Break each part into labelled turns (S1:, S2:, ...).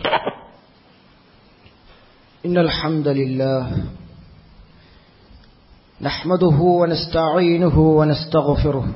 S1: إن الحمد لله نحمده ونستعينه ونستغفره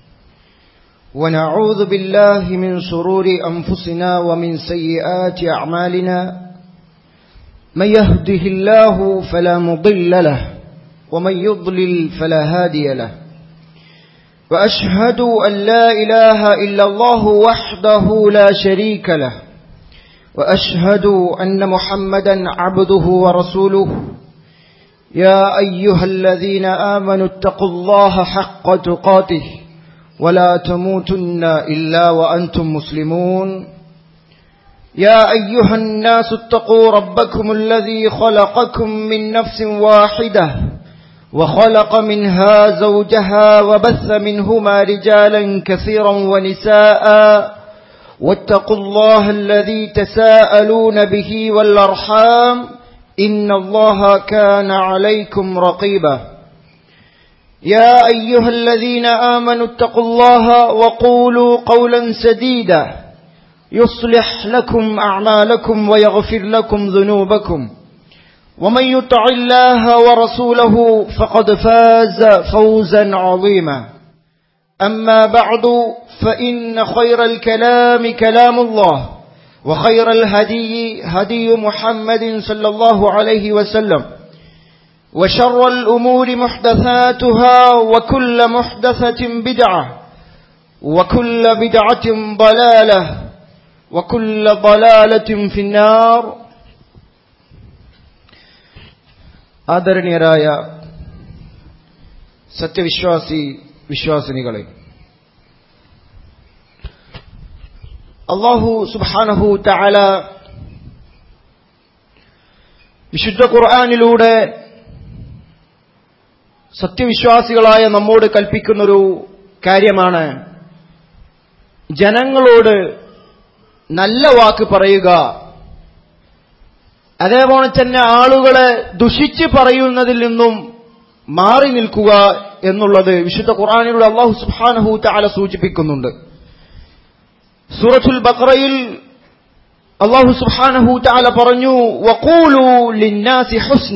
S1: ونعوذ بالله من شرور أنفسنا ومن سيئات أعمالنا من يهده الله فلا مضل له ومن يضلل فلا هادي له وأشهد أن لا إله إلا الله وحده لا شريك له وأشهد أن محمدا عبده ورسوله يا أيها الذين آمنوا اتقوا الله حق تقاته ولا تموتن إلا وأنتم مسلمون يا أيها الناس اتقوا ربكم الذي خلقكم من نفس واحدة وخلق منها زوجها وبث منهما رجالا كثيرا ونساء واتقوا الله الذي تساءلون به والأرحام إن الله كان عليكم رقيبا يا أيها الذين آمنوا اتقوا الله وقولوا قولا سديدا يصلح لكم أعمالكم ويغفر لكم ذنوبكم ومن يطع الله ورسوله فقد فاز فوزا عظيما أما بعد فإن خير الكلام كلام الله وخير الهدي هدي محمد صلى الله عليه وسلم وشر الأمور محدثاتها وكل محدثة بدعة وكل بدعة ضلالة وكل ضلالة في النار ആദരണീയരായ സത്യവിശ്വാസി വിശ്വാസിനികളെ അള്ളാഹു സുബാനഹു താല വിശുദ്ധ ഖുർആാനിലൂടെ സത്യവിശ്വാസികളായ നമ്മോട് കൽപ്പിക്കുന്നൊരു കാര്യമാണ് ജനങ്ങളോട് നല്ല വാക്ക് പറയുക അതേപോലെ തന്നെ ആളുകളെ ദുഷിച്ച് പറയുന്നതിൽ നിന്നും മാറി നിൽക്കുക എന്നുള്ളത് വിശുദ്ധ ഖുർആാനിലൂടെ അള്ളാഹു സുബാനഹു താല സൂചിപ്പിക്കുന്നുണ്ട് സൂറത്തുൽ ബക്രയിൽ അള്ളാഹു സുബാനഹു താല പറഞ്ഞു വക്കൂലു ലിന്നാസി ഹുസ്ന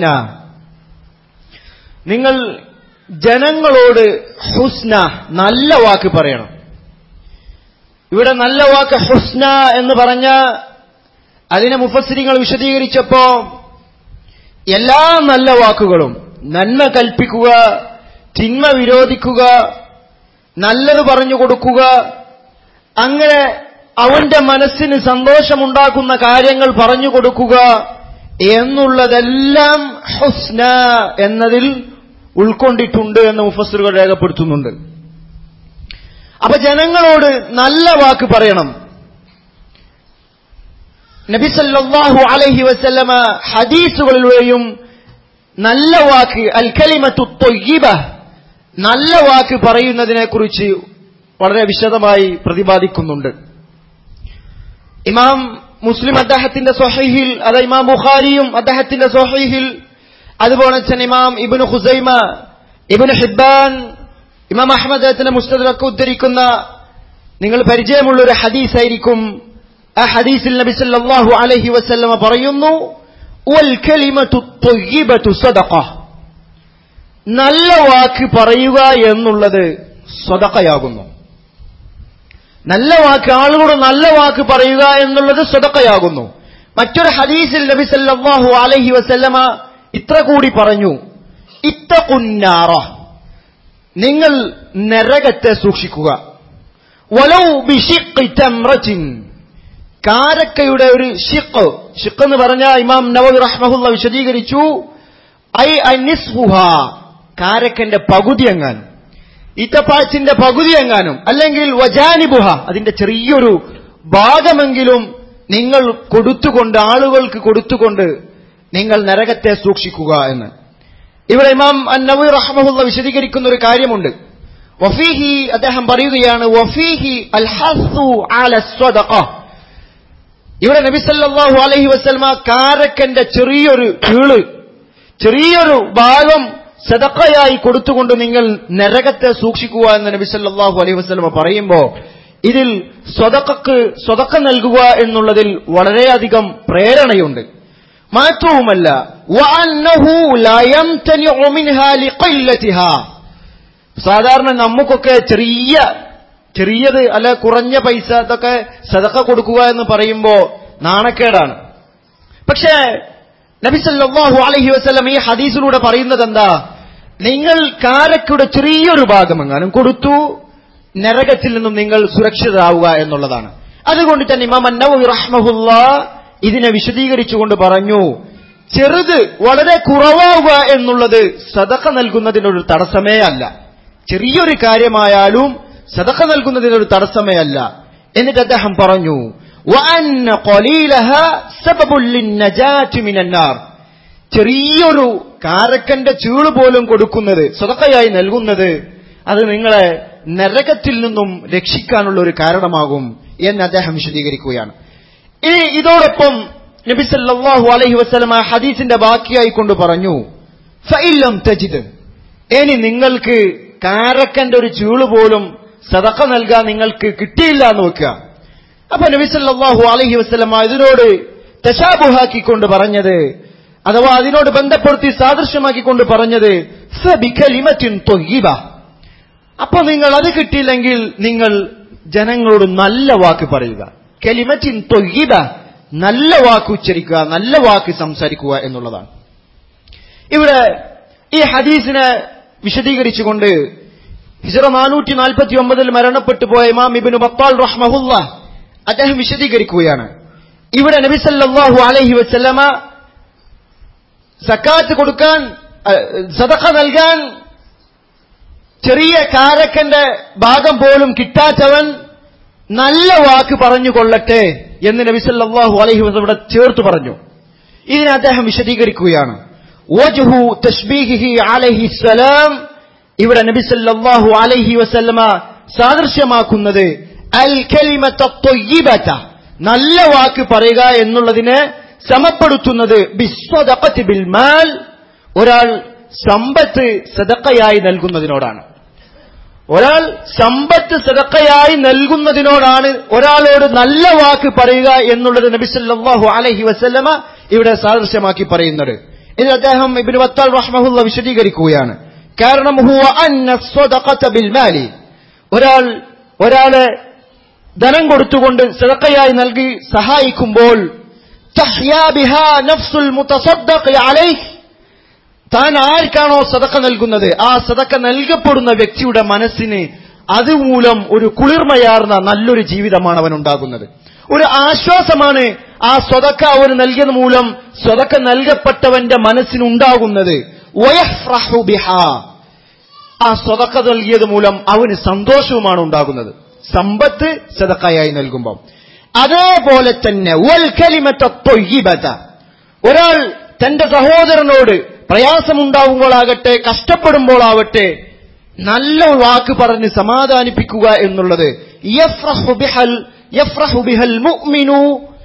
S1: നിങ്ങൾ ജനങ്ങളോട് ഹുസ്ന നല്ല വാക്ക് പറയണം ഇവിടെ നല്ല വാക്ക് ഹുസ്ന എന്ന് പറഞ്ഞ അതിനെ മുഫസ്സിരിങ്ങൾ വിശദീകരിച്ചപ്പോ എല്ലാ നല്ല വാക്കുകളും നന്മ കൽപ്പിക്കുക തിന്മ വിരോധിക്കുക നല്ലത് പറഞ്ഞു കൊടുക്കുക അങ്ങനെ അവന്റെ മനസ്സിന് സന്തോഷമുണ്ടാക്കുന്ന കാര്യങ്ങൾ പറഞ്ഞു കൊടുക്കുക എന്നുള്ളതെല്ലാം ഹുസ്ന എന്നതിൽ ഉൾക്കൊണ്ടിട്ടുണ്ട് എന്ന് മുഫസ്സിറുകൾ രേഖപ്പെടുത്തുന്നുണ്ട് അപ്പൊ ജനങ്ങളോട് നല്ല വാക്ക് പറയണം നബിസല്ലാഹു അലഹി വസല്ലമ ഹദീസുകളിലൂടെയും നല്ല വാക്ക് അൽ കലിമത്തു തൊയ്യബ നല്ല വാക്ക് പറയുന്നതിനെ കുറിച്ച് വളരെ വിശദമായി പ്രതിപാദിക്കുന്നുണ്ട് ഇമാം മുസ്ലിം അദ്ദേഹത്തിന്റെ സൊഹീഹിൽ അത് ഇമാം ബുഖാരിയും അദ്ദേഹത്തിന്റെ സൊഹീഹിൽ അതുപോലെ തന്നെ ഇമാം ഇബിന് ഹുസൈമ ഇബിന് ഹിബാൻ ഇമാം അഹമ്മദ് അദ്ദേഹത്തിന്റെ മുസ്തദൊക്കെ ഉദ്ധരിക്കുന്ന നിങ്ങൾ പരിചയമുള്ള ഒരു ഹദീസായിരിക്കും ആ ഹദീസിൽ നബി സല്ലല്ലാഹു അലൈഹി വസല്ലമ പറയുന്നു വൽ കലിമത്തു ത്വയ്യിബത്തു സദഖ നല്ല വാക്ക് പറയുക എന്നുള്ളത് സ്വതക്കയാകുന്നു നല്ല വാക്ക് ആളുകളോട് നല്ല വാക്ക് പറയുക എന്നുള്ളത് സ്വതക്കയാകുന്നു മറ്റൊരു ഹദീസിൽ നബി സല്ലല്ലാഹു അലൈഹി വസല്ലമ ഇത്ര കൂടി പറഞ്ഞു ഇത്തകുന്നാറ നിങ്ങൾ നരകത്തെ സൂക്ഷിക്കുക വലൗ ബിഷിഖി തംറത്തിൻ കാരക്കയുടെ ഒരു ഷിഖ് ഷിഖ് എന്ന് പറഞ്ഞ ഇമാം നവവി റഹ്മഹുല്ല വിശദീകരിച്ചു ഐ അനിസ്ഹുഹ കാരക്കന്റെ പകുതി എങ്ങാനും ഈത്തപ്പാച്ചിന്റെ പകുതി എങ്ങാനും അല്ലെങ്കിൽ വജാനിബുഹ അതിന്റെ ചെറിയൊരു ഭാഗമെങ്കിലും നിങ്ങൾ കൊടുത്തുകൊണ്ട് ആളുകൾക്ക് കൊടുത്തുകൊണ്ട് നിങ്ങൾ നരകത്തെ സൂക്ഷിക്കുക എന്ന് ഇവിടെ ഇമാം നവി റഹ്മഹുല്ല വിശദീകരിക്കുന്ന ഒരു കാര്യമുണ്ട് വഫീഹി അദ്ദേഹം പറയുകയാണ് വഫീഹി അൽ അല സ്വദഖ ഇവിടെ നബിസല്ലാഹു അലഹി വസ്ലമ കാരക്കന്റെ ചെറിയൊരു കീള് ചെറിയൊരു ഭാഗം സദക്കയായി കൊടുത്തുകൊണ്ട് നിങ്ങൾ നരകത്തെ സൂക്ഷിക്കുക എന്ന് നബിസല്ലാഹു അലൈഹി വസ്ലമ പറയുമ്പോ ഇതിൽ സ്വതക്കക്ക് സ്വതക്ക നൽകുക എന്നുള്ളതിൽ വളരെയധികം പ്രേരണയുണ്ട് മാത്രവുമല്ല വഅന്നഹു ലാ യംതനിഉ മിൻഹാ ലിഖില്ലതിഹാ സാധാരണ നമുക്കൊക്കെ ചെറിയ ചെറിയത് അല്ല കുറഞ്ഞ പൈസ ഇതൊക്കെ സദക്ക കൊടുക്കുക എന്ന് പറയുമ്പോ നാണക്കേടാണ് പക്ഷേ നബി സല്ലല്ലാഹു അലൈഹി വസല്ലം ഈ ഹദീസിലൂടെ പറയുന്നത് എന്താ നിങ്ങൾ കാരക്കയുടെ ചെറിയൊരു ഭാഗം എങ്ങാനും കൊടുത്തു നരകത്തിൽ നിന്നും നിങ്ങൾ സുരക്ഷിതരാവുക എന്നുള്ളതാണ് അതുകൊണ്ട് തന്നെ ഇമാം അന്നവി റഹ്മഹുല്ല ഇതിനെ വിശദീകരിച്ചുകൊണ്ട് പറഞ്ഞു ചെറുത് വളരെ കുറവാവുക എന്നുള്ളത് സദക്ക നൽകുന്നതിനൊരു തടസ്സമേ അല്ല ചെറിയൊരു കാര്യമായാലും സദക്ക നൽകുന്നതിനൊരു തടസ്സമേ അല്ല എന്നിട്ട് അദ്ദേഹം പറഞ്ഞു وأن قليلها سبب للنجاة من النار ചെറിയൊരു കാരക്കന്റെ ചീള് പോലും കൊടുക്കുന്നത് സ്വതക്കയായി നൽകുന്നത് അത് നിങ്ങളെ നരകത്തിൽ നിന്നും രക്ഷിക്കാനുള്ള ഒരു കാരണമാകും എന്ന് അദ്ദേഹം വിശദീകരിക്കുകയാണ് ഇനി ഇതോടൊപ്പം നബി സല്ലല്ലാഹു അലൈഹി വസല്ലം ആ ഹദീസിന്റെ ബാക്കിയായി കൊണ്ട് പറഞ്ഞു ഫഇല്ലം തജിദ് ഇനി നിങ്ങൾക്ക് കാരക്കന്റെ ഒരു ചീള് പോലും സദക്ക നൽകാൻ നിങ്ങൾക്ക് കിട്ടിയില്ല എന്ന് വെക്കുക അപ്പൊ നബി സല്ലല്ലാഹു അലൈഹി വസല്ലം ഇതിനോട് തശാബുഹാക്കിക്കൊണ്ട് പറഞ്ഞത് അഥവാ അതിനോട് ബന്ധപ്പെടുത്തി സാദൃശ്യമാക്കിക്കൊണ്ട് പറഞ്ഞത് ഫബികലിമത്തിൻ ത്വയ്യിബ അപ്പൊ നിങ്ങൾ അത് കിട്ടിയില്ലെങ്കിൽ നിങ്ങൾ ജനങ്ങളോട് നല്ല വാക്ക് പറയുക കലിമത്തിൻ ത്വയ്യിബ നല്ല വാക്ക് ഉച്ചരിക്കുക നല്ല വാക്ക് സംസാരിക്കുക എന്നുള്ളതാണ് ഇവിടെ ഈ ഹദീസിനെ വിശദീകരിച്ചുകൊണ്ട് ഹിജറ നാനൂറ്റി നാൽപ്പത്തി ഒമ്പതിൽ മരണപ്പെട്ടു പോയ ഇമാം ഇബിന് ബത്താൽ റഹ്മഹുല്ല അദ്ദേഹം വിശദീകരിക്കുകയാണ് ഇവിടെ നബി സല്ലല്ലാഹു അലൈഹി വസല്ലമ സക്കാത്ത് കൊടുക്കാൻ സദഖ നൽകാൻ ചെറിയ കാരക്കന്റെ ഭാഗം പോലും കിട്ടാത്തവൻ നല്ല വാക്ക് പറഞ്ഞു കൊള്ളട്ടെ എന്ന് നബി സല്ലല്ലാഹു അലൈഹി വസല്ലം ഇവിടെ ചേർത്ത് പറഞ്ഞു ഇതിനെ അദ്ദേഹം വിശദീകരിക്കുകയാണ് വജ്ഹു തഷ്ബീഹിഹി അലൈഹി സലാം ഇവിടെ നബി സല്ലല്ലാഹു അലൈഹി വസല്ലമ സാദൃശ്യമാക്കുന്നത് അൽ കലിമത്ത ത്വയ്യിബത നല്ല വാക്ക് പറയുക എന്നുള്ളതിനെ സമപ്പെടുത്തുന്നത് ബിസ്വദഖത്തി ബിൽ മാൽ ഒരാൾ സമ്പത്ത് സദക്കയായി നൽകുന്നതിനോടാണ് ഒരാൾ സമ്പത്ത് സദക്കയായി നൽകുന്നതിനോടാണ് ഒരാളോട് നല്ല വാക്ക് പറയുക എന്നുള്ളത് നബി സല്ലല്ലാഹു അലൈഹി വസല്ലമ ഇവിടെ സാദൃശ്യമാക്കി പറയുന്നത് ഇത് അദ്ദേഹം ഇബ്നു വത്താൽ റഹ്മഹുല്ല വിശദീകരിക്കുകയാണ് കാരണം ഹുവ അന്ന സ്വദഖത ബിൽ മാലി ഒരാൾ ഒരാളെ ധനം കൊടുത്തുകൊണ്ട് സദക്കയായി നൽകി സഹായിക്കുമ്പോൾ തഹ്യാ ബിഹാ നഫ്സുൽ മുതസദ്ദഖി അലൈഹി താൻ ആർക്കാണോ സദക്ക നൽകുന്നത് ആ സദക്ക നൽകപ്പെടുന്ന വ്യക്തിയുടെ മനസ്സിന് അതുമൂലം ഒരു കുളിർമയാർന്ന നല്ലൊരു ജീവിതമാണ് അവൻ ഉണ്ടാകുന്നത് ഒരു ആശ്വാസമാണ് ആ സ്വതക്ക അവന് നൽകിയത് മൂലം സ്വതക്ക നൽകപ്പെട്ടവന്റെ മനസ്സിനുണ്ടാകുന്നത് വയഹ്റഹു ബിഹാ ആ സ്വതക്ക നൽകിയത് മൂലം അവന് സന്തോഷവുമാണ് ഉണ്ടാകുന്നത് സമ്പത്ത് സദക്കയായി നൽകുമ്പോൾ അതേപോലെ തന്നെ വൽ കലിമത്ത ത്വയ്യിബത ഒരാൾ തന്റെ സഹോദരനോട് പ്രയാസമുണ്ടാവുമ്പോഴാകട്ടെ കഷ്ടപ്പെടുമ്പോഴാവട്ടെ നല്ല വാക്ക് പറഞ്ഞ് സമാധാനിപ്പിക്കുക എന്നുള്ളത് യഫ്റഹു ബിഹൽ യഫ്റഹു ബിഹൽ മുഅ്മിനു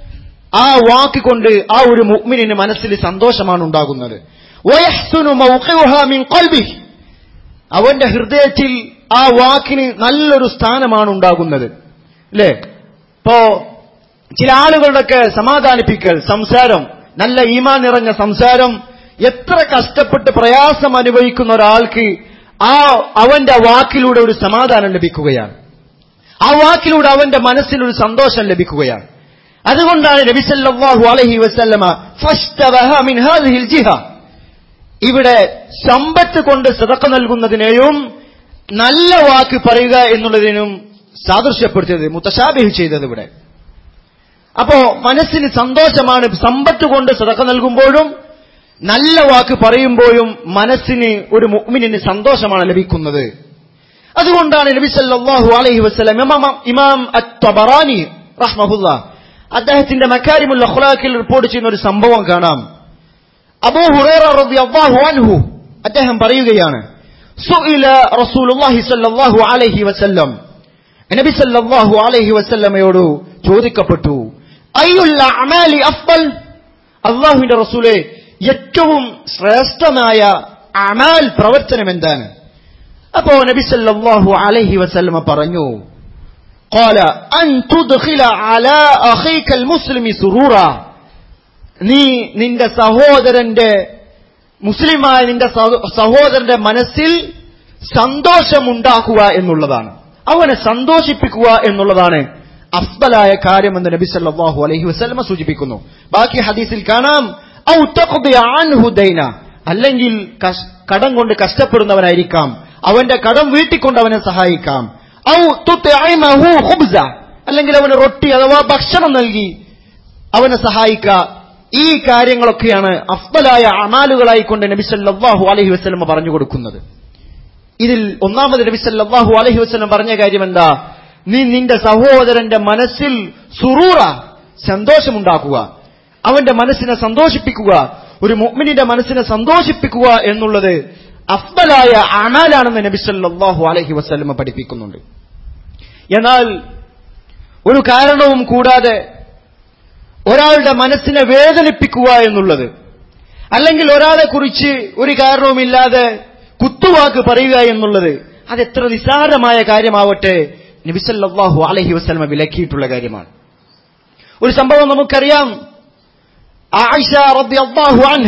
S1: ആ വാക്ക് കൊണ്ട് ആ ഒരു മുഅ്മിനിന് മനസ്സിൽ സന്തോഷമാണ് ഉണ്ടാകുന്നത് വയഹ്സുനു മൗഖിഉഹാ മിൻ ഖൽബിഹി അവന്റെ ഹൃദയത്തിൽ ആ വാക്കിന് നല്ലൊരു സ്ഥാനമാണ് ഉണ്ടാകുന്നത് അല്ലേ ഇപ്പോ ചില ആളുകളുടെയൊക്കെ സമാധാനിപ്പിക്കൽ സംസാരം നല്ല ഈമാൻ നിറഞ്ഞ സംസാരം എത്ര കഷ്ടപ്പെട്ട് പ്രയാസം അനുഭവിക്കുന്ന ഒരാൾക്ക് ആ അവന്റെ വാക്കിലൂടെ ഒരു സമാധാനം ലഭിക്കുകയാണ് ആ വാക്കിലൂടെ അവന്റെ മനസ്സിനൊരു സന്തോഷം ലഭിക്കുകയാണ് അതുകൊണ്ടാണ് നബിസല്ലാഹു അലഹി വസല്ലമ ഫസ്തവഹ മിൻ ഹാദിഹിൽ ജിഹ ഇവിടെ സമ്പത്ത് കൊണ്ട് സതക്ക നൽകുന്നതിനെയും നല്ല വാക്ക് പറയുക എന്നുള്ളതിനും സാദൃശ്യപ്പെടുത്തിയത് മുത്തശാബിഹ് ചെയ്തത് ഇവിടെ അപ്പോ മനസ്സിന് സന്തോഷമാണ് സമ്പത്ത് കൊണ്ട് സതക്ക നൽകുമ്പോഴും നല്ല വാക്ക് പറയുമ്പോഴും മനസ്സിന് ഒരു മുഅ്മിനിന് സന്തോഷമാണ് ലഭിക്കുന്നത് അതുകൊണ്ടാണ് നബി സല്ലല്ലാഹു അലൈഹി വസല്ലം ഇമാം ഇമാം അത്ത്-തബറാനി റഹ്മഹുല്ല അദ്ദേഹത്തിന്റെ മക്കാരിമുൽ അഖ്ലാഖിൽ റിപ്പോർട്ട് ചെയ്യുന്ന ഒരു സംഭവം കാണാം അബൂ ഹുറൈറ റളിയല്ലാഹു അൻഹു അദ്ദേഹം പറയുകയാണ് സുഇല റസൂലുള്ളാഹി സ്വല്ലല്ലാഹു അലൈഹി വസല്ലം നബി സല്ലല്ലാഹു അലൈഹി വസല്ലമയോട് ചോദിക്കപ്പെട്ടു അയ്യുൽ അഅമാലി അഫ്ദൽ അള്ളാഹുവിന്റെ റസൂലെ ഏറ്റവും ശ്രേഷ്ഠമായ അമാൽ പ്രവർത്തനം എന്താണ് അപ്പോ നബി സല്ലല്ലാഹു അലൈഹി വസല്ലമ പറഞ്ഞു قال أن تدخل على أخيك المسلم سرورا നീ നിന്റെ സഹോദരന്റെ മുസ്ലിമായ നിന്റെ സഹോ- സഹോദരന്റെ മനസ്സിൽ സന്തോഷമുണ്ടാക്കുക എന്നുള്ളതാണ് അവനെ സന്തോഷിപ്പിക്കുക എന്നുള്ളതാണ് അഫ്ബലായ കാര്യമെന്ന് നബി സല്ലല്ലാഹു അലൈഹി വസല്ലമ സൂചിപ്പിക്കുന്നു ബാക്കി ഹദീസിൽ കാണാം ഔ തഖ്ദി അൻഹു ദൈന അല്ലെങ്കിൽ കഷ്- കടം കൊണ്ട് കഷ്ടപ്പെടുന്നവനായിരിക്കാം അവന്റെ കടം വീട്ടിക്കൊണ്ട് അവനെ സഹായിക്കാം ഔ തുത്ഇമഹു ഖുബ്സ അല്ലെങ്കിൽ അവന് റൊട്ടി അഥവാ ഭക്ഷണം നൽകി അവനെ സഹായിക്കുക ഈ കാര്യങ്ങളൊക്കെയാണ് അഫ്ബലായ അമാലുകളായി കൊണ്ട് നബി സല്ലല്ലാഹു അലൈഹി വസല്ലമ പറഞ്ഞു കൊടുക്കുന്നത് ഇതിൽ ഒന്നാമത് നബി സല്ലല്ലാഹു അലൈഹി വസല്ലം പറഞ്ഞ കാര്യം എന്താ നീ നിന്റെ സഹോദരന്റെ മനസ്സിൽ സുറൂറ സന്തോഷമുണ്ടാക്കുക അവന്റെ മനസ്സിനെ സന്തോഷിപ്പിക്കുക ഒരു മുഅ്മിനിന്റെ മനസ്സിനെ സന്തോഷിപ്പിക്കുക എന്നുള്ളത് അഫ്ബലായ അമാലാണെന്ന് നബി സല്ലല്ലാഹു അലൈഹി വസല്ലമ പഠിപ്പിക്കുന്നുണ്ട് എന്നാൽ ഒരു കാരണവും കൂടാതെ ഒരാളുടെ മനസ്സിനെ വേദനിപ്പിക്കുക എന്നുള്ളത് അല്ലെങ്കിൽ ഒരാളെ കുറിച്ച് ഒരു കാരണവുമില്ലാതെ കുത്തുവാക്ക് പറയുക എന്നുള്ളത് അത് എത്ര നിസ്സാരമായ കാര്യമാവട്ടെ നബിസല്ലാഹു അലഹി വസ്ലമ വിലക്കിയിട്ടുള്ള കാര്യമാണ് ഒരു സംഭവം നമുക്കറിയാം ആയിഷ റളിയല്ലാഹു അൻഹ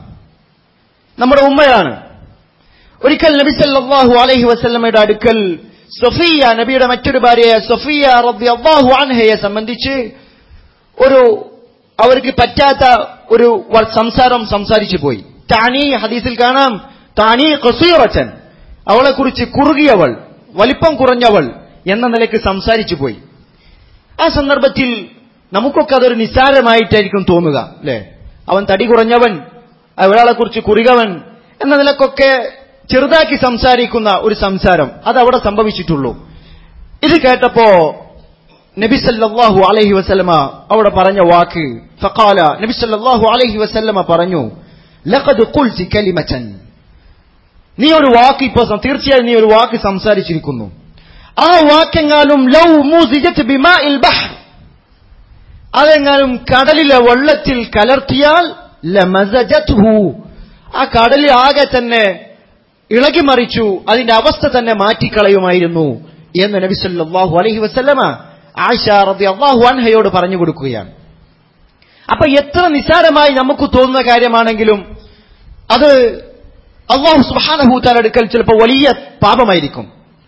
S1: നമ്മുടെ ഉമ്മയാണ് ഒരിക്കൽ നബിസല്ലാഹു അലഹി വസ്ലമയുടെ അടുക്കൽ സൊഫിയ നബിയുടെ മറ്റൊരു ഭാര്യയായ സൊഫിയ റളിയല്ലാഹു അൻഹയെ സംബന്ധിച്ച് ഒരു അവർക്ക് പറ്റാത്ത ഒരു വ- സംസാരം സംസാരിച്ചു പോയി താനി ഹദീസിൽ കാണാം താനി കസീറച്ചൻ അവളെ കുറിച്ച് കുറുകിയവൾ വലിപ്പം കുറഞ്ഞവൾ എന്ന നിലയ്ക്ക് സംസാരിച്ചു പോയി ആ സന്ദർഭത്തിൽ നമുക്കൊക്കെ അതൊരു നിസ്സാരമായിട്ടായിരിക്കും തോന്നുക അല്ലെ അവൻ തടി കുറഞ്ഞവൻ ഒരാളെ കുറിച്ച് കുറുകവൻ എന്ന നിലക്കൊക്കെ ചെറുതാക്കി സംസാരിക്കുന്ന ഒരു സംസാരം അത് അവിടെ സംഭവിച്ചിട്ടുള്ളൂ ഇത് കേട്ടപ്പോ നബി സല്ലല്ലാഹു അലൈഹി വസല്ലമ അവിടെ പറഞ്ഞ വാക്ക് ഫഖാല നബി സല്ലല്ലാഹു അലൈഹി വസല്ലമ പറഞ്ഞു ലഖദ് ഖുൽതി കലിമതൻ നീ ഒരു വാക്ക് ഇപ്പോ സം- തീർച്ചയായും നീ ഒരു വാക്ക് സംസാരിച്ചിരിക്കുന്നു ആ വാക്കെങ്ങാനും ലൗ മൂസിജത്ത് ബിമാഇൽ ബഹർ അതെങ്ങാനും കടലിലെ വെള്ളത്തിൽ കലർത്തിയാൽ ലമസജത്ഹു ആ കടലിൽ ആകെ തന്നെ ഇളകിമറിച്ചു അതിന്റെ അവസ്ഥ തന്നെ മാറ്റിക്കളയുമായിരുന്നു എന്ന് നബി സല്ലല്ലാഹു അലൈഹി വസല്ലമ ആയിഷ റളിയല്ലാഹു അൻഹയോട് പറഞ്ഞു കൊടുക്കുകയാണ് അപ്പൊ എത്ര നിസ്സാരമായി നമുക്ക് തോന്നുന്ന കാര്യമാണെങ്കിലും അത് അള്ളാഹു സുബ്ഹാനഹു തആല അടുക്കൽ ചിലപ്പോൾ വലിയ പാപമായിരിക്കും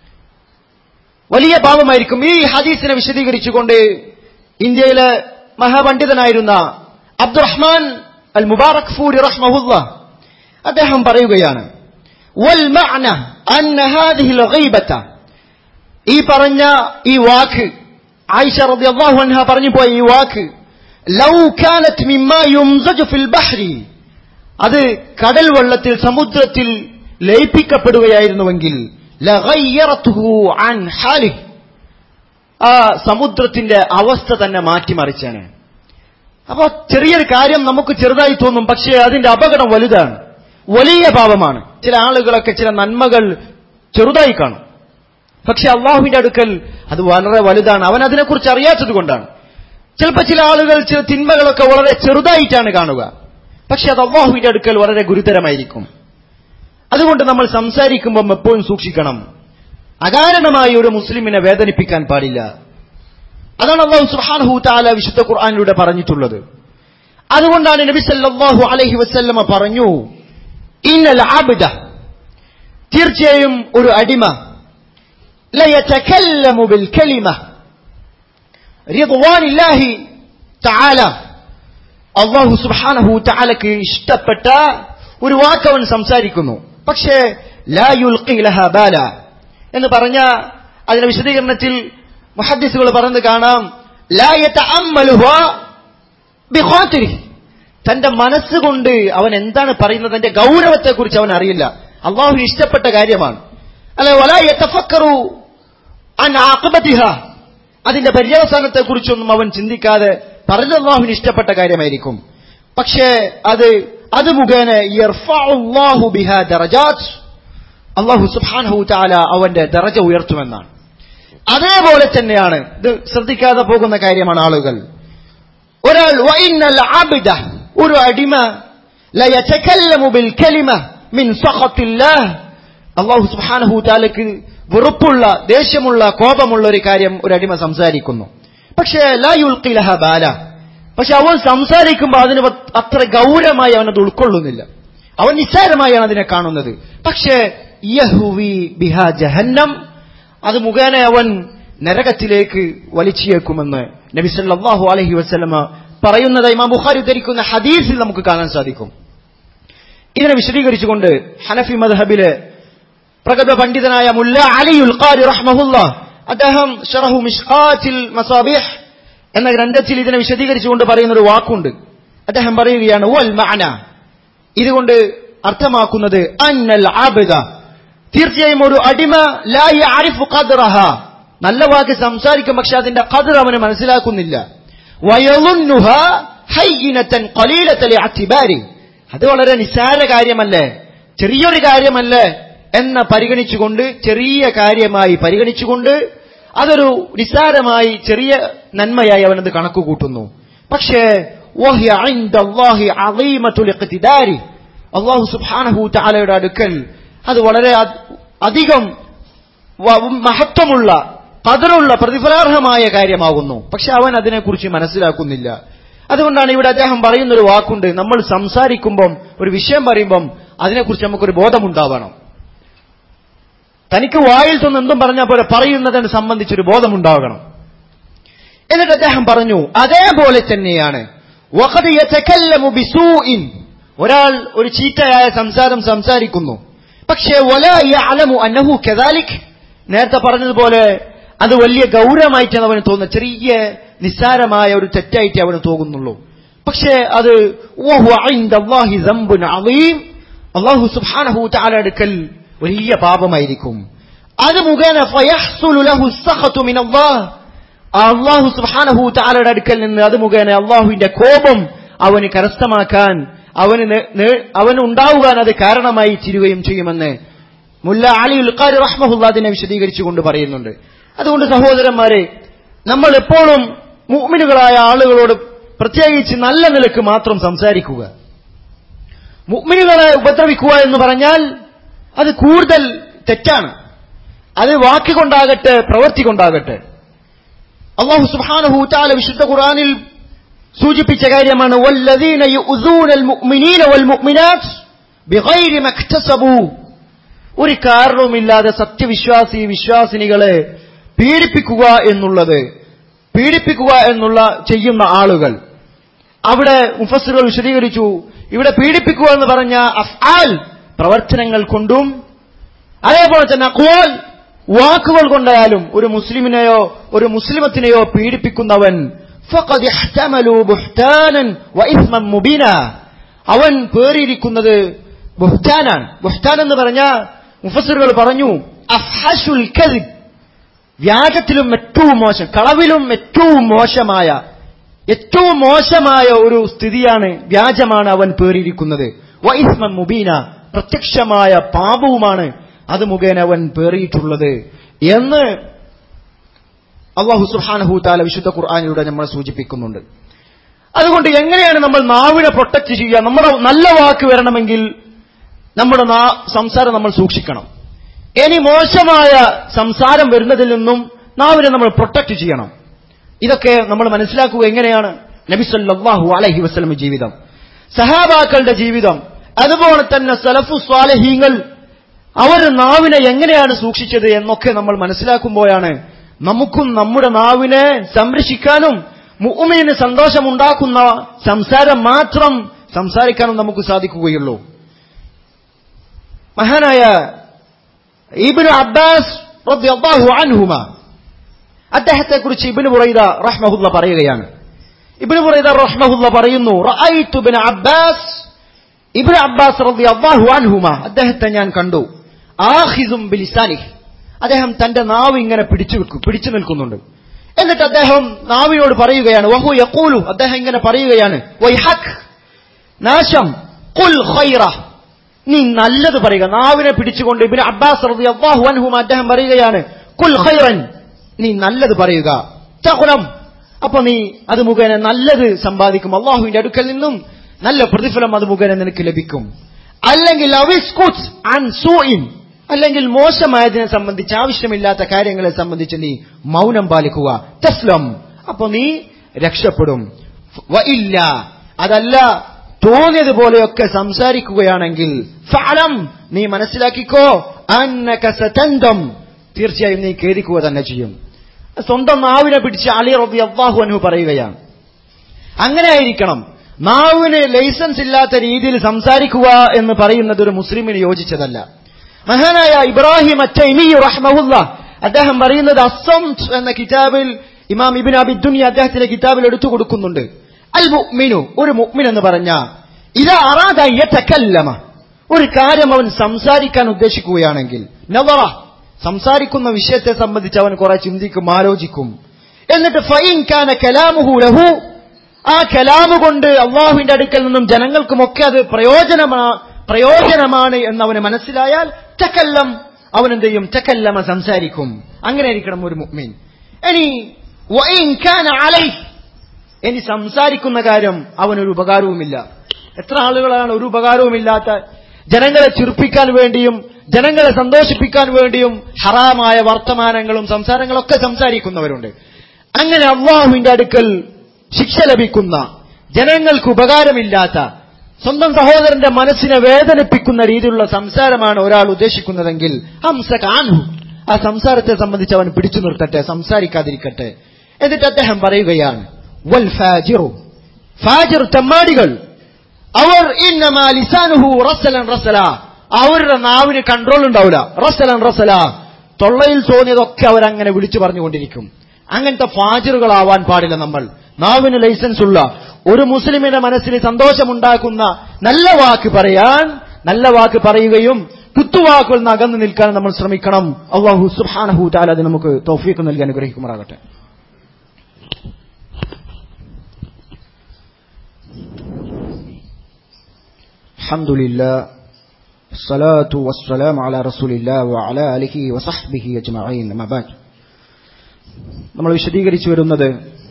S1: വലിയ പാപമായിരിക്കും ഈ ഹദീസിനെ വിശദീകരിച്ചുകൊണ്ട് ഇന്ത്യയിലെ മഹാപണ്ഡിതനായിരുന്ന അബ്ദുറഹ്മാൻ അൽ മുബാറക് ഫൂരി റഹ്മഹുല്ല അദ്ദേഹം പറയുകയാണ് വൽ മഅന അന്ന ഹാദിഹിൽ ഗൈബത ഈ പറഞ്ഞ ഈ വാക്ക് ആയിഷ റളിയല്ലാഹു അൻഹ പറഞ്ഞു പോയ ഈ വാക്ക് ലൗ കാനത് മിമ്മാ യുംസജു ഫിൽ ബഹ്രി അത് കടൽ വെള്ളത്തിൽ സമുദ്രത്തിൽ ലയിപ്പിക്കപ്പെടുകയായിരുന്നുവെങ്കിൽ ലഗയ്യറത്തുഹു അൻ ഹാലിഹ് ആ സമുദ്രത്തിന്റെ അവസ്ഥ തന്നെ മാറ്റിമറിച്ചാണ് അപ്പൊ ചെറിയൊരു കാര്യം നമുക്ക് ചെറുതായി തോന്നും പക്ഷേ അതിന്റെ അപകടം വലുതാണ് വലിയ പാപമാണ് ചില ആളുകളൊക്കെ ചില നന്മകൾ ചെറുതായി കാണും പക്ഷെ അള്ളാഹുവിന്റെ അടുക്കൽ അത് വളരെ വലുതാണ് അവൻ അതിനെക്കുറിച്ച് അറിയാത്തത് കൊണ്ടാണ് ചിലപ്പോൾ ചില ആളുകൾ ചില തിന്മകളൊക്കെ വളരെ ചെറുതായിട്ടാണ് കാണുക പക്ഷെ അത് അള്ളാഹുവിന്റെ അടുക്കൽ വളരെ ഗുരുതരമായിരിക്കും അതുകൊണ്ട് നമ്മൾ സംസാരിക്കുമ്പോൾ എപ്പോഴും സൂക്ഷിക്കണം അകാരണമായി ഒരു മുസ്ലിമിനെ വേദനിപ്പിക്കാൻ പാടില്ല അതാണ് അള്ളാഹു സുബ്ഹാനഹു തആല വിശുദ്ധ ഖുർആനിലൂടെ പറഞ്ഞിട്ടുള്ളത് അതുകൊണ്ടാണ് നബി സല്ലല്ലാഹു അലൈഹി വസല്ലമ പറഞ്ഞു ഇന്നൽ അബ്ദ തീർച്ചയായും ഒരു അടിമ ലയതകല്ലമു ബിൽ കലിമ റിദ്വാനില്ലാഹി തആല അള്ളാഹു സുബ്ഹാനഹു തആലക്ക് ഇഷ്ടപ്പെട്ട ഒരു വാക്ക് അവൻ സംസാരിക്കുന്നു പക്ഷേ ലാ യുൽഖി ലഹ ബാല എന്ന് പറഞ്ഞ അതിന്റെ വിശദീകരണത്തിൽ മുഹദ്ദിസുകൾ പറഞ്ഞത് കാണാം ലാ യതഅമ്മലുഹ ബിഖാതിരിഹി തന്റെ മനസ്സുകൊണ്ട് അവൻ എന്താണ് പറയുന്നത് തന്റെ ഗൗരവത്തെക്കുറിച്ച് അവൻ അറിയില്ല അള്ളാഹു ഇഷ്ടപ്പെട്ട കാര്യമാണ് അല്ലെ വലാ യതഫക്കറു അൻ ആഖിബതിഹ അതിന്റെ പര്യവസാനത്തെക്കുറിച്ചൊന്നും അവൻ ചിന്തിക്കാതെ പറഞ്ഞ അള്ളാഹുവിന് ഇഷ്ടപ്പെട്ട കാര്യമായിരിക്കും പക്ഷേ അത് അത് മുഖേന യർഫഉല്ലാഹു ബിഹാ ദറജാത്ത് അള്ളാഹു സുബ്ഹാനഹു തആല അവന്റെ ദറജ ഉയർത്തുമെന്നാണ് അതേപോലെ തന്നെയാണ് ഇത് ശ്രദ്ധിക്കാതെ പോകുന്ന കാര്യമാണ് ആളുകൾ ഒരാൾ വഇന്നൽ അബ്ദ ഒരു അടിമ ലയതകല്ലമു ബിൽ കലിമ മിൻ സഖത്തില്ലാഹ് അള്ളാഹു സുബ്ഹാനഹു തആലക്ക് വെറുപ്പുള്ള ദേഷ്യമുള്ള കോപമുള്ള ഒരു കാര്യം ഒരു അടിമ സംസാരിക്കുന്നു പക്ഷേ ലാ യുൽക്കിലഹ ബാല പക്ഷെ അവൻ സംസാരിക്കുമ്പോൾ അതിന് വ- അത്ര ഗൗരവമായി അവനത് ഉൾക്കൊള്ളുന്നില്ല അവൻ നിസ്സാരമായാണ് അതിനെ കാണുന്നത് പക്ഷേ യഹ്വി ബിഹാ ജഹന്നം അത് മുഖേന അവൻ നരകത്തിലേക്ക് വലിച്ചിയേക്കുമെന്ന് നബി സല്ലല്ലാഹു അലൈഹി വസല്ലമ പറയുന്നത് ഇമാം ബുഖാരി ധരിക്കുന്ന ഹദീസിൽ നമുക്ക് കാണാൻ സാധിക്കും ഇതിനെ വിശദീകരിച്ചുകൊണ്ട് ഹനഫി മദ്ഹബിലെ പ്രഗത പണ്ഡിതനായ മുല്ല അലിയുൽ ഖാരി റഹ്മഹുല്ല അദ്ദേഹം ഷറഹു മിഷ്കാത്തിൽ മസാബിഹ് എന്ന ഗ്രന്ഥത്തിൽ ഇതിനെ വിശദീകരിച്ചുകൊണ്ട് പറയുന്ന ഒരു വാക്കുണ്ട് അദ്ദേഹം പറയുകയാണ് വൽ മഅന ഇതുകൊണ്ട് അർത്ഥമാക്കുന്നത് അന്നൽ ആബിദ തീർച്ചയായും ഒരു അടിമ ലാ യഅരിഫു ഖദ്റഹ നല്ല വാക്ക് സംസാരിക്കും പക്ഷെ അതിന്റെ ഖദ്ർ അവന് മനസ്സിലാക്കുന്നില്ല വയളുന്നുഹ ഹയ്യിനതൻ ഖലീലത ലിഅത്തിബാരി അത് വളരെ നിസ്സാര കാര്യമല്ലേ ചെറിയൊരു കാര്യമല്ലേ എന്ന പരിഗണിച്ചുകൊണ്ട് ചെറിയ കാര്യമായി പരിഗണിച്ചുകൊണ്ട് അതൊരു നിസ്സാരമായി ചെറിയ നന്മയായി അവനത് കണക്ക് കൂട്ടുന്നു പക്ഷേ വഹ്യ ഇൻദ അല്ലാഹി അളീമത്തുൽ ഇഖ്തിദാരി അള്ളാഹു സുബ്ഹാനഹു തആലയുടെ അടുക്കൽ അത് വളരെ അ- അധികം വ- മഹത്വമുള്ള പതറുള്ള പ്രതിഫലാർഹമായ കാര്യമാകുന്നു പക്ഷെ അവൻ അതിനെക്കുറിച്ച് മനസ്സിലാക്കുന്നില്ല അതുകൊണ്ടാണ് ഇവിടെ അദ്ദേഹം പറയുന്ന ഒരു വാക്കുണ്ട് നമ്മൾ സംസാരിക്കുമ്പം ഒരു വിഷയം പറയുമ്പം അതിനെക്കുറിച്ച് നമുക്കൊരു ബോധമുണ്ടാവണം തനിക്ക് വായിൽ നിന്ന് എന്തും പറഞ്ഞാൽ പോലെ പറയുന്നതിനെ സംബന്ധിച്ചൊരു ബോധമുണ്ടാകണം എന്നിട്ട് അദ്ദേഹം പറഞ്ഞു അതേപോലെ തന്നെയാണ് വഖദ് യതകല്ലമു ബിസൂഇൻ ഒരാൾ ഒരു ചീത്തയായ സംസാരം സംസാരിക്കുന്നു പക്ഷേ വലാ യഅലമു അന്നഹു കദാലിക് നേരത്തെ പറഞ്ഞതുപോലെ അത് വലിയ ഗൗരവമായിട്ടാണ് അവന് തോന്നുന്നത് ചെറിയ നിസ്സാരമായ ഒരു തെറ്റായിട്ട് അവന് തോന്നുന്നുള്ളൂ പക്ഷേ അത് വഹുവ ഇൻദല്ലാഹി ദംബുൻ അളീം അല്ലാഹു സുബ്ഹാനഹു തആല അടുക്കൽ വലിയ പാപമായിരിക്കും അത് മുഖേന ഫയഹ്സുലു ലഹു സഖതു മിനല്ലാഹ് അള്ളാഹു സുബ്ഹാനഹു തആലയുടെ അടുക്കൽ നിന്ന് അത് മുഖേന അള്ളാഹുവിന്റെ കോപം അവന് കരസ്ഥമാക്കാൻ അവന് നേ- നേ- അവന് ഉണ്ടാവുവാൻ അത് കാരണമായി തീരുകയും ചെയ്യുമെന്ന് മുല്ല അലി ഉൽഖാരി റഹ്മഹുല്ല അതിനെ വിശദീകരിച്ചുകൊണ്ട് പറയുന്നുണ്ട് അതുകൊണ്ട് സഹോദരന്മാരെ നമ്മൾ എപ്പോഴും മുഅ്മിനുകളായ ആളുകളോട് പ്രത്യേകിച്ച് നല്ല നിലക്ക് മാത്രം സംസാരിക്കുക മുഅ്മിനുകളെ ഉപദ്രവിക്കുക എന്ന് പറഞ്ഞാൽ അത് കൂടുതൽ തെറ്റാണ് അത് വാക്കുകൊണ്ടാകട്ടെ പ്രവൃത്തി കൊണ്ടാകട്ടെ അള്ളാഹു സുബ്ഹാനഹു തആല വിശുദ്ധ ഖുർആനിൽ സൂചിപ്പിച്ച കാര്യമാണ് വല്ലദീന യുഅ്ദൂനൽ മുഅ്മിനീന വൽ മുഅ്മിനാത്ത് ബിഗൈരി മക്തസബു ഒരു കാരണവുമില്ലാതെ സത്യവിശ്വാസി വിശ്വാസിനികളെ പീഡിപ്പിക്കുക എന്നുള്ളത് പീഡിപ്പിക്കുക എന്നുള്ള ചെയ്യുന്ന ആളുകൾ അവിടെ മുഫസ്സിറുകൾ വിശദീകരിച്ചു ഇവിടെ പീഡിപ്പിക്കുക എന്ന് പറഞ്ഞ അഫ്ആൽ പ്രവർത്തനങ്ങൾ കൊണ്ടും അതേപോലെ തന്നെ അക്വാൽ വാക്കുകൾ കൊണ്ടായാലും ഒരു മുസ്ലിമിനെയോ ഒരു മുസ്ലിമത്തിനെയോ പീഡിപ്പിക്കുന്നവൻ ഫഖദ് ഇഹ്തമലു ബുഹ്താനൻ വഇസ്മൻ മുബീന അവൻ പേറിയിരിക്കുന്നത് ബുഹ്താനാണ് ബുഹ്താൻ എന്ന് പറഞ്ഞ മുഫസ്സിറുകൾ പറഞ്ഞു അഫ്ഹഷുൽ കദിബ് വ്യാജത്തിലും ഏറ്റവും മോശം കളവിലും ഏറ്റവും മോശമായ ഏറ്റവും മോശമായ ഒരു സ്ഥിതിയാണ് വ്യാജമാണ് അവൻ പേറിയിരിക്കുന്നത് വൈസ്മൻ മുബീന പ്രത്യക്ഷമായ പാപവുമാണ് അത് മുഖേന അവൻ പേറിയിട്ടുള്ളത് എന്ന് അള്ളാഹു സുഹാനഹു താല വിശുദ്ധ ഖുർആാനിലൂടെ നമ്മളെ സൂചിപ്പിക്കുന്നുണ്ട് അതുകൊണ്ട് എങ്ങനെയാണ് നമ്മൾ നാവിനെ പ്രൊട്ടക്ട് ചെയ്യുക നമ്മുടെ നല്ല വാക്ക് വരണമെങ്കിൽ നമ്മുടെ നാ- സംസാരം നമ്മൾ സൂക്ഷിക്കണം ഇനി മോശമായ സംസാരം വരുന്നതിൽ നിന്നും നാവിനെ നമ്മൾ പ്രൊട്ടക്ട് ചെയ്യണം ഇതൊക്കെ നമ്മൾ മനസ്സിലാക്കുക എങ്ങനെയാണ് നബി സല്ലല്ലാഹു അലൈഹി വസല്ലം ജീവിതം സഹാബാക്കളുടെ ജീവിതം അതുപോലെ തന്നെ സലഫു സ്വാലഹീങ്ങൾ അവർ നാവിനെ എങ്ങനെയാണ് സൂക്ഷിച്ചത് എന്നൊക്കെ നമ്മൾ മനസ്സിലാക്കുമ്പോഴാണ് നമുക്കും നമ്മുടെ നാവിനെ സംരക്ഷിക്കാനും മുഅ്മിനിന് സന്തോഷമുണ്ടാക്കുന്ന സംസാരം മാത്രം സംസാരിക്കാനും നമുക്ക് സാധിക്കുകയുള്ളൂ മഹാനായ ഇബ്നു അബ്ബാസ് റളിയല്ലാഹു അൻഹുമ അദ്ദേഹത്തെ കുറിച്ച് ഇബ്നു ബുറൈദ റഹ്മഹുല്ല പറയുകയാണ് ഇബ്നു ബുറൈദ റഹ്മഹുല്ല പറയുന്നു റഅയ്തു ഇബ്നു അബ്ബാസ് ഇബ്നു അബ്ബാസ് റളിയല്ലാഹു അൻഹുമ അദ്ദേഹത്തെ ഞാൻ കണ്ടു ആഖിസും ബിലിസാനിഹി അദ്ദേഹം തന്റെ നാവ് ഇങ്ങനെ പിടിച്ചു വെക്കും പിടിച്ചു നിൽക്കുന്നുണ്ട് എന്നിട്ട് അദ്ദേഹം നാവിനോട് പറയുകയാണ് വഹു യഖൂലു അദ്ദേഹം ഇങ്ങനെ പറയുകയാണ് വൈഹക് നാശം കുൽ ഖൈറ നീ നല്ലത് പറയുക നാവിനെ പിടിച്ചുകൊണ്ട് ഇബ്നു അബ്ബാസ് റളിയല്ലാഹു അൻഹുമ അദ്ദേഹം പറയുകയാണ് കുൽ ഖൈറൻ നീ നല്ലത് പറയുക തഖുലം അപ്പൊ നീ അത് മുഖേന നല്ലത് സമ്പാദിക്കും അള്ളാഹുവിന്റെ അടുക്കൽ നിന്നും നല്ല പ്രതിഫലം അത് മുഖേന നിനക്ക് ലഭിക്കും അല്ലെങ്കിൽ അവിസ്കുത് അൻ സൂഇൻ അല്ലെങ്കിൽ മോശമായതിനെ സംബന്ധിച്ച് ആവശ്യമില്ലാത്ത കാര്യങ്ങളെ സംബന്ധിച്ച് നീ മൗനം പാലിക്കുക തസ്ലം അപ്പൊ നീ രക്ഷപ്പെടും വ ഇല്ല അതല്ല തോന്നിയതുപോലെയൊക്കെ സംസാരിക്കുകയാണെങ്കിൽ ഫലം നീ മനസ്സിലാക്കിക്കോ അന്നക സതന്തം തീർച്ചയായും നീ ഖേദിക്കുക തന്നെ ചെയ്യും സ്വന്തം നാവിനെ പിടിച്ച് അലി റബി അള്ളാഹു അനു പറയുകയാണ് അങ്ങനെ ആയിരിക്കണം നാവിന് ലൈസൻസ് ഇല്ലാത്ത രീതിയിൽ സംസാരിക്കുക എന്ന് പറയുന്നത് ഒരു മുസ്ലിമിന് യോജിച്ചതല്ല മഹാനായ ഇബ്രാഹിം അറ്റൈമി റഹ്മഹുല്ല അദ്ദേഹം പറയുന്നത് അസം എന്ന കിതാബിൽ ഇമാം ഇബിൻ അബിദുനി അദ്ദേഹത്തിന്റെ കിതാബിൽ എടുത്തു കൊടുക്കുന്നുണ്ട് അൽ മുഅ്മിനു ഒരു മുഅ്മിൻ എന്ന് പറഞ്ഞ ഇത് അറാദ യതകല്ലമ ഒരു കാര്യം അവൻ സംസാരിക്കാൻ ഉദ്ദേശിക്കുകയാണെങ്കിൽ നവറ സംസാരിക്കുന്ന വിഷയത്തെ സംബന്ധിച്ച് അവൻ കുറെ ചിന്തിക്കും ആലോചിക്കും എന്നിട്ട് ഫൈൻ കാന കലാമുഹു ലഹു ആ കലാമ് കൊണ്ട് അള്ളാഹുവിന്റെ അടുക്കൽ നിന്നും ജനങ്ങൾക്കുമൊക്കെ അത് പ്രയോജനമാ പ്രയോജനമാണ് എന്ന് അവന് മനസ്സിലായാൽ ചക്കല്ലം അവൻ എന്ത് ചെയ്യും ചക്കല്ലമ സംസാരിക്കും അങ്ങനെ ആയിരിക്കണം ഒരു മുഅ്മിൻ ഇനി വഇൻ കാന അലൈ ഇനി സംസാരിക്കുന്ന കാര്യം അവനൊരു ഉപകാരവുമില്ല എത്ര ആളുകളാണ് ഒരു ഉപകാരവുമില്ലാത്ത ജനങ്ങളെ ചിർപ്പിക്കാൻ വേണ്ടിയും ജനങ്ങളെ സന്തോഷിപ്പിക്കാൻ വേണ്ടിയും ഹറാമായ വർത്തമാനങ്ങളും സംസാരങ്ങളൊക്കെ സംസാരിക്കുന്നവരുണ്ട് അങ്ങനെ അള്ളാഹുവിന്റെ അടുക്കൽ ശിക്ഷ ലഭിക്കുന്ന ജനങ്ങൾക്ക് ഉപകാരമില്ലാത്ത സ്വന്തം സഹോദരന്റെ മനസ്സിനെ വേദനിപ്പിക്കുന്ന രീതിയിലുള്ള സംസാരമാണ് ഒരാൾ ഉദ്ദേശിക്കുന്നതെങ്കിൽ ഹംസ കാനു ആ സംസാരത്തെ സംബന്ധിച്ച് അവൻ പിടിച്ചു നിർത്തട്ടെ സംസാരിക്കാതിരിക്കട്ടെ എന്നിട്ട് അദ്ദേഹം പറയുകയാണ് വൽ ഫാജിറു ഫാജിർ തെമ്മാടികൾ അവർ ഇന്നമാ ലിസാനുഹു റസലൻ റസല അവരുടെ നാവിന് കൺട്രോൾ ഉണ്ടാവില്ല റസലൻ റസല തൊള്ളയിൽ തോന്നിയതൊക്കെ അവരങ്ങനെ വിളിച്ചു പറഞ്ഞുകൊണ്ടിരിക്കും അങ്ങനത്തെ ഫാജിറുകളാവാൻ പാടില്ല നമ്മൾ നാവിന് ലൈസൻസ് ഉള്ള ഒരു മുസ്ലിമിന്റെ മനസ്സിന് സന്തോഷമുണ്ടാക്കുന്ന നല്ല വാക്ക് പറയാൻ നല്ല വാക്ക് പറയുകയും കുത്തുവാക്കുകൾ നിന്ന് അകന്നു നിൽക്കാൻ നമ്മൾ ശ്രമിക്കണം അള്ളാഹു സുഹാനഹു താല അത് നമുക്ക് തൗഫീഖ് നൽകി അനുഗ്രഹിക്കുമാറാകട്ടെ الحمد لله الصلاة والسلام على رسول الله وعلى آله وصحبه أجمعين ما بعد നമ്മൾ വിശദീകരിച്ചു വരുന്നത്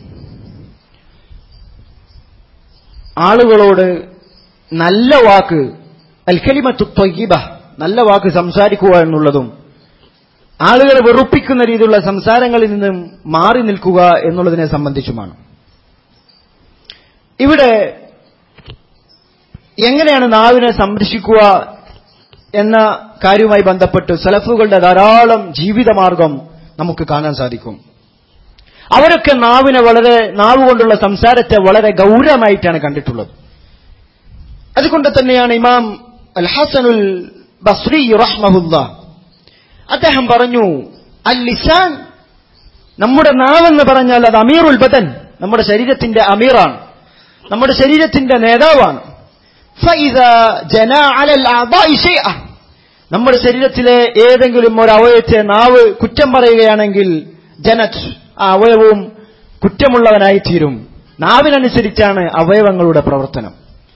S1: ആളുകളോട് നല്ല വാക്ക് അൽക്കലിമത്തു ത്വയ്യിബ നല്ല വാക്ക് സംസാരിക്കുക എന്നുള്ളതും ആളുകളെ വെറുപ്പിക്കുന്ന രീതിയിലുള്ള സംസാരങ്ങളിൽ നിന്നും മാറി നിൽക്കുക എന്നുള്ളതിനെ സംബന്ധിച്ചുമാണ് ഇവിടെ എങ്ങനെയാണ് നാവിനെ സംരക്ഷിക്കുക എന്ന കാര്യവുമായി ബന്ധപ്പെട്ട് സലഫുകളുടെ ധാരാളം ജീവിതമാർഗം നമുക്ക് കാണാൻ സാധിക്കും അവരൊക്കെ നാവിനെ വളരെ നാവ് കൊണ്ടുള്ള സംസാരത്തെ വളരെ ഗൗരവമായിട്ടാണ് കണ്ടിട്ടുള്ളത് അതുകൊണ്ട് തന്നെയാണ് ഇമാം അൽ ഹസനുൽ ബസ്രി റഹ്മഹുല്ല അദ്ദേഹം പറഞ്ഞു അൽ ലിസാൻ നമ്മുടെ നാവെന്ന് പറഞ്ഞാൽ അത് അമീറുൽ ബദൻ നമ്മുടെ ശരീരത്തിന്റെ അമീറാണ് നമ്മുടെ ശരീരത്തിന്റെ നേതാവാണ് فإذا جنى على الأعضاء شيئا നമ്മുടെ ശരീരത്തിലെ ഏതെങ്കിലും ഒരു അവയവത്തെ നാവ് കുറ്റം പറയുകയാണെങ്കിൽ ജനത് ആ അവയവവും കുറ്റമുള്ളവനായി തീരും നാവിനനുസരിച്ചാണ് അവയവങ്ങളുടെ പ്രവർത്തനം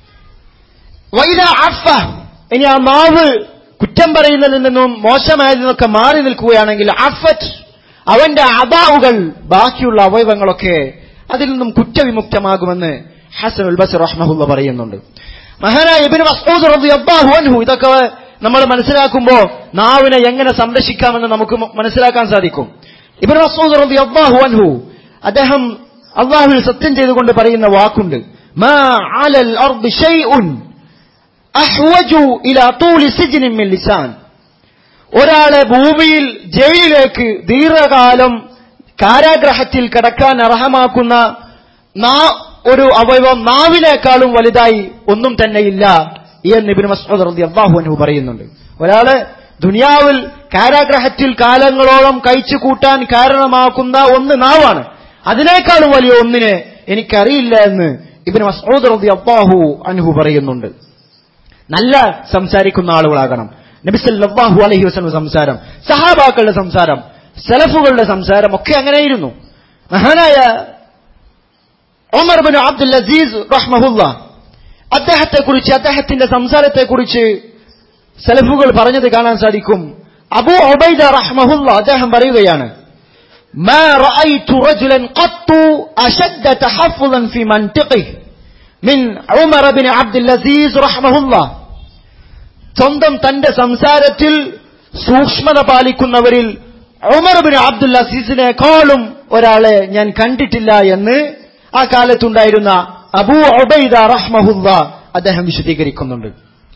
S1: വൈദ അഫ ഇനി ആ നാവ് കുറ്റം പറയുന്നതിൽ നിന്നും മോശമായതിൽ നിന്നൊക്കെ മാറി നിൽക്കുകയാണെങ്കിൽ അഫറ്റ് അവന്റെ അബാവുകൾ ബാക്കിയുള്ള അവയവങ്ങളൊക്കെ അതിൽ നിന്നും കുറ്റവിമുക്തമാകുമെന്ന് ഹസൻ ഉൽ ബസർ റഹ്മഹുല്ല പറയുന്നുണ്ട് മഹാനായ ഇബിന് മസ്ഊദ് റളിയല്ലാഹു അൻഹു ഇതൊക്കെ നമ്മൾ മനസ്സിലാക്കുമ്പോൾ നാവിനെ എങ്ങനെ സംരക്ഷിക്കാമെന്ന് നമുക്ക് മനസ്സിലാക്കാൻ സാധിക്കും ഇബിന് മസ്ഊദ് റളിയല്ലാഹു അൻഹു അദ്ദേഹം അള്ളാഹുവിൽ സത്യം ചെയ്തുകൊണ്ട് പറയുന്ന വാക്കുണ്ട് മാ അലൽ അർദ് ഷൈഉൻ അഹ്വജു ഇലാ തൂലി സിജ്നിൻ മിൻ ലിസാൻ ഒരാളെ ഭൂമിയിൽ ജയിലിലേക്ക് ദീർഘകാലം കാരാഗ്രഹത്തിൽ കിടക്കാൻ അർഹമാക്കുന്ന ഒരു അവയവം നാവിനേക്കാളും വലുതായി ഒന്നും തന്നെയില്ല എന്ന് ഇബിൻ മസ്ഊദ് റളിയല്ലാഹു അൻഹു പറയുന്നുണ്ട് ഒരാള് ദുനിയാവിൽ കാരാഗ്രഹത്തിൽ കാലങ്ങളോളം കഴിച്ചു കൂട്ടാൻ കാരണമാക്കുന്ന ഒന്ന് നാവാണ് അതിനേക്കാളും വലിയ ഒന്നിനെ എനിക്കറിയില്ല എന്ന് ഇബിൻ മസ്ഊദ് റളിയല്ലാഹു അൻഹു പറയുന്നുണ്ട് നല്ല സംസാരിക്കുന്ന ആളുകളാകണം നബിസല്ലാഹു അലഹി വസ്ലം സംസാരം സഹാബാക്കളുടെ സംസാരം സലഫുകളുടെ സംസാരം ഒക്കെ അങ്ങനെയായിരുന്നു മഹാനായ ഒമർ ബിൻ അബ്ദുൽ അസീസ് റഹ്മഹുല്ല അദ്ദേഹത്തെക്കുറിച്ച് അദ്ദേഹത്തിന്റെ സംസാരത്തെക്കുറിച്ച് സലഫുകൾ പറഞ്ഞത് കാണാൻ സാധിക്കും അബു ഒബൈദ റഹ്മഹുല്ല അദ്ദേഹം പറയുകയാണ് ما رأيت رجلا قط أشد تحفظا في منطقه من عمر بن عبد العزيز رحمه الله സ്വന്തം തന്റെ സംസാരത്തിൽ സൂക്ഷ്മത പാലിക്കുന്നവരിൽ ഉമർ ബിൻ അബ്ദുൽ അസീസിനെക്കാളും ഒരാളെ ഞാൻ കണ്ടിട്ടില്ല എന്ന് ആ കാലത്തുണ്ടായിരുന്ന അബൂ ഒബൈദ റഹ്മഹുല്ല അദ്ദേഹം വിശദീകരിക്കുന്നുണ്ട്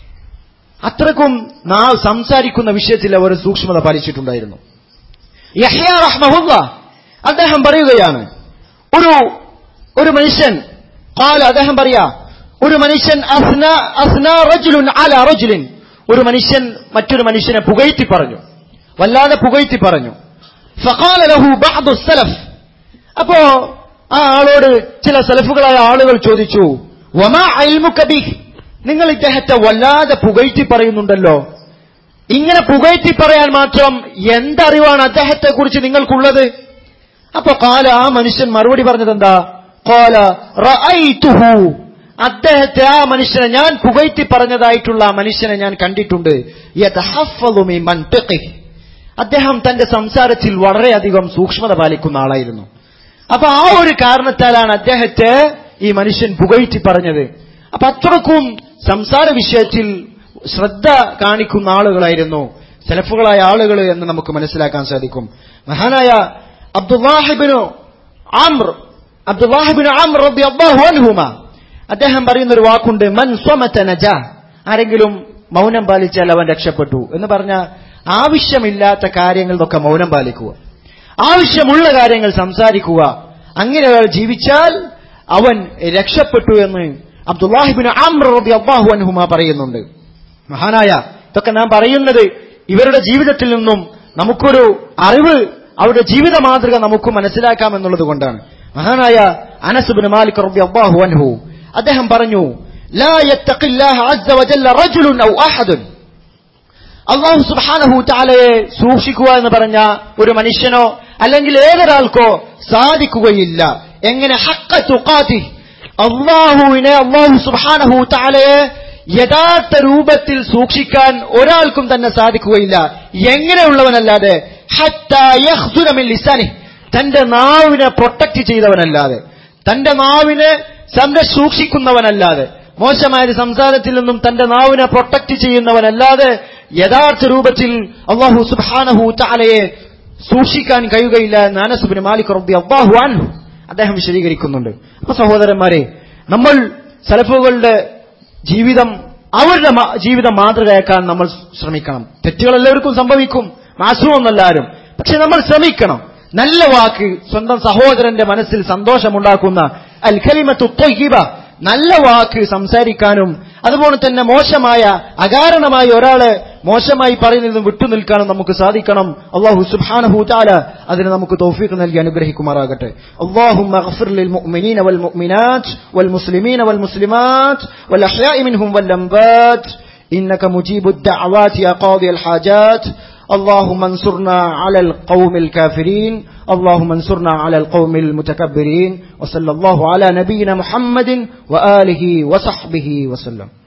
S1: അത്രക്കും നാം സംസാരിക്കുന്ന വിഷയത്തിൽ അവർ സൂക്ഷ്മത പാലിച്ചിട്ടുണ്ടായിരുന്നു യഹ്യ റഹ്മഹുല്ല അദ്ദേഹം പറയുകയാണ് ഒരു ഒരു മനുഷ്യൻ കാല അദ്ദേഹം പറയാ ഒരു മനുഷ്യൻ അസ്ന അസ്ന റജുലുൻ അല റജുലിൻ ഒരു മനുഷ്യൻ മറ്റൊരു മനുഷ്യനെ പുകഴ്ത്തി പറഞ്ഞു വല്ലാതെ പുകഴ്ത്തി പറഞ്ഞു ഫഖാല ലഹു ബഅദു സലഫ് അപ്പോ ആ ആളോട് ചില സലഫുകളായ ആളുകൾ ചോദിച്ചു വമാ അൽമുക ബിഹ് നിങ്ങൾ ഇദ്ദേഹത്തെ വല്ലാതെ പുകഴ്ത്തി പറയുന്നുണ്ടല്ലോ ഇങ്ങനെ പുകഴ്ത്തി പറയാൻ മാത്രം എന്തറിവാണ് അദ്ദേഹത്തെ കുറിച്ച് നിങ്ങൾക്കുള്ളത് അപ്പൊ കാല ആ മനുഷ്യൻ മറുപടി പറഞ്ഞത് എന്താ കാല റഅയ്തുഹു അദ്ദേഹത്തെ ആ മനുഷ്യനെ ഞാൻ പുകഴ്ത്തി പറഞ്ഞതായിട്ടുള്ള ആ മനുഷ്യനെ ഞാൻ കണ്ടിട്ടുണ്ട് യതഹഫ്ഫളു മിൻ മൻതിഖിഹി. അദ്ദേഹം തന്റെ സംസാരത്തിൽ വളരെയധികം സൂക്ഷ്മത പാലിക്കുന്ന ആളായിരുന്നു അപ്പൊ ആ ഒരു കാരണത്താലാണ് അദ്ദേഹത്തെ ഈ മനുഷ്യൻ പുകഴ്ത്തി പറഞ്ഞത് അപ്പൊ അത്രക്കും സംസാര വിഷയത്തിൽ ശ്രദ്ധ കാണിക്കുന്ന ആളുകളായിരുന്നു സെലഫുകളായ ആളുകൾ എന്ന് നമുക്ക് മനസ്സിലാക്കാൻ സാധിക്കും മഹാനായ അബ്ദുല്ലാഹിബിനു ആമ്ര അബ്ദുല്ലാഹിബിനു ആമ്ര റളിയല്ലാഹു അൻഹുമ അദ്ദേഹം പറയുന്ന ഒരു വാക്കുണ്ട് മൻ സ്വമത നജ ആരെങ്കിലും മൗനം പാലിച്ചാൽ അവൻ രക്ഷപ്പെട്ടു എന്ന് പറഞ്ഞ ആവശ്യമില്ലാത്ത കാര്യങ്ങളിലൊക്കെ മൗനം പാലിക്കുക ആവശ്യമുള്ള കാര്യങ്ങൾ സംസാരിക്കുക അങ്ങനെ ഒരാൾ ജീവിച്ചാൽ അവൻ രക്ഷപ്പെട്ടു എന്ന് അബ്ദുല്ലാഹിബിൻ ആമ്ര റളിയല്ലാഹു അൻഹുമ പറയുന്നുണ്ട് മഹാനായ ഇതൊക്കെ നാം പറയുന്നത് ഇവരുടെ ജീവിതത്തിൽ നിന്നും നമുക്കൊരു അറിവ് അവരുടെ ജീവിത മാതൃക നമുക്ക് മനസ്സിലാക്കാം എന്നുള്ളത് കൊണ്ടാണ് മഹാനായ അനസുബിൻ മാലിക് റളിയല്ലാഹു അൻഹു അദ്ദേഹം പറഞ്ഞു ലാ യത്തഖില്ലാഹ അസ്സ വജല്ല റജുലുൻ ഔ അഹദുൻ അള്ളാഹു സുബ്ഹാനഹു തആലയെ സൂക്ഷിക്കുക എന്ന് പറഞ്ഞ ഒരു മനുഷ്യനോ അല്ലെങ്കിൽ ഏതൊരാൾക്കോ സാധിക്കുകയില്ല എങ്ങനെ ഹക്ക തുഖാതി അള്ളാഹുവിനെ അള്ളാഹു സുബ്ഹാനഹു തആലയെ യഥാർത്ഥ രൂപത്തിൽ സൂക്ഷിക്കാൻ ഒരാൾക്കും തന്നെ സാധിക്കുകയില്ല എങ്ങനെയുള്ളവനല്ലാതെ ഹത്താ യഖ്സുന മിൻ ലിസാനിഹി തന്റെ നാവിനെ പ്രൊട്ടക്ട് ചെയ്തവനല്ലാതെ തന്റെ നാവിനെ സംരക്ഷ സൂക്ഷിക്കുന്നവനല്ലാതെ മോശമായ ഒരു സംസാരത്തിൽ നിന്നും തന്റെ നാവിനെ പ്രൊട്ടക്ട് ചെയ്യുന്നവനല്ലാതെ യഥാർത്ഥ രൂപത്തിൽ അള്ളാഹു സുബ്ഹാനഹു തആലയെ സൂക്ഷിക്കാൻ കഴിയുകയില്ല എന്ന് അനസുബിന് മാലിക് റബ്ബി അള്ളാഹു അൻഹു അദ്ദേഹം വിശദീകരിക്കുന്നുണ്ട് അപ്പൊ സഹോദരന്മാരെ നമ്മൾ സലഫുകളുടെ ജീവിതം അവരുടെ മാ- ജീവിതം മാതൃകയാക്കാൻ നമ്മൾ ശ്രമിക്കണം തെറ്റുകൾ എല്ലാവർക്കും സംഭവിക്കും മാസവുമെന്നല്ലാരും പക്ഷെ നമ്മൾ ശ്രമിക്കണം നല്ല വാക്ക് സ്വന്തം സഹോദരന്റെ മനസ്സിൽ സന്തോഷമുണ്ടാക്കുന്ന അൽ ഖലിമത്തു ത്വയ്യിബ നല്ല വാക്ക് സംസാരിക്കാനും അതുപോലെ തന്നെ മോശമായ അകാരണമായി ഒരാളെ മോശമായി പറയുന്നതും വിട്ടുനിൽക്കാനും നമുക്ക് സാധിക്കണം അള്ളാഹു സുബ്ഹാനഹു തആല അതിന് നമുക്ക് തൗഫീഖ് നൽകി അനുഗ്രഹിക്കുമാറാകട്ടെ اللهم اغفر للمؤمنين والمؤمنات والمسلمين والمسلمات والأحياء منهم والأموات إنك مجيب الدعوات يا قاضي الحاجات اللهم انصرنا على القوم الكافرين اللهم انصرنا على القوم المتكبرين وصلى الله على نبينا محمد وآله وصحبه وسلم